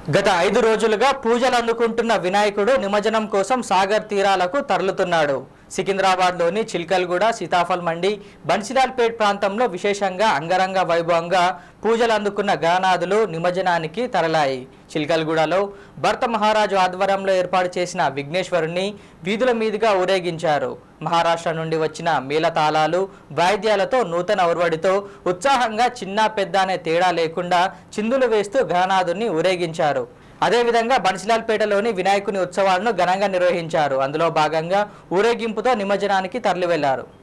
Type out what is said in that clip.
గత ఐదు రోజులుగా పూజలు అందుకుంటున్న వినాయకుడు నిమజ్జనం కోసం సాగర్ తీరాలకు తరలుతున్నాడు సికింద్రాబాద్లోని చిల్కల్గూడ సీతాఫల్ మండి బన్సిలాల్పేట్ ప్రాంతంలో విశేషంగా అంగరంగ వైభవంగా పూజలు అందుకున్న గణనాథులు నిమజ్జనానికి తరలాయి చిల్కల్గూడలో భర్త మహారాజు ఆధ్వర్యంలో ఏర్పాటు చేసిన విఘ్నేశ్వరుణ్ణి వీధుల మీదుగా ఊరేగించారు మహారాష్ట్ర నుండి వచ్చిన మేళతాళాలు వాయిద్యాలతో నూతన ఉర్వడితో ఉత్సాహంగా చిన్న పెద్ద అనే తేడా లేకుండా చిందులు వేస్తూ గణనాథుని ఊరేగించారు అదేవిధంగా బన్సిలాల్పేటలోని వినాయకుని ఉత్సవాలను ఘనంగా నిర్వహించారు అందులో భాగంగా ఊరేగింపుతో నిమజ్జనానికి తరలి వెళ్లారు